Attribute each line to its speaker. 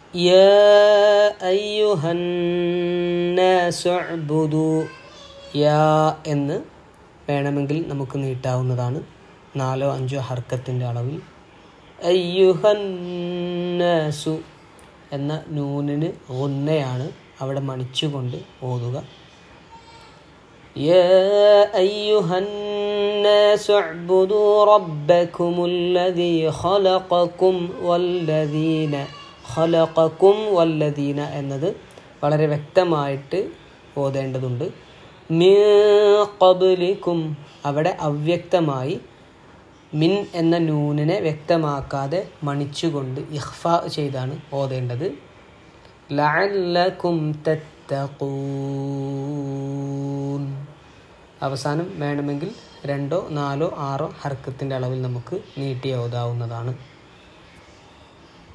Speaker 1: يا أيها الناس اعبدوا യാ എന്ന് വേണമെങ്കിൽ നമുക്ക് നീട്ടാവുന്നതാണ് നാലോ അഞ്ചോ ഹർക്കത്തിൻ്റെ അളവിൽ അയ്യുഹന്നാസു എന്ന നൂനിന് ഒന്നയാണ് അവിടെ മണിച്ചുകൊണ്ട് ഓതുക يا أيها الناس اعبدوا ربكم الذي خلقكم والذين خلقكم والذين എന്നത് വളരെ വ്യക്തമായിട്ട് ഓതേണ്ടതുണ്ട് മിൻ ഖബ്ലിക്കും അവിടെ അവ്യക്തമായി മിൻ എന്ന നൂനിനെ വ്യക്തമാക്കാതെ മണിച്ചുകൊണ്ട് ഇഖ്ഫ ചെയ്താണ് ഓതേണ്ടത് ലഅല്ലക്കും തത്തഖൂൻ അവസാനം വേണമെങ്കിൽ രണ്ടോ നാലോ ആറോ ഹർക്കത്തിൻ്റെ അളവിൽ നമുക്ക് നീട്ടി ഓതാവുന്നതാണ്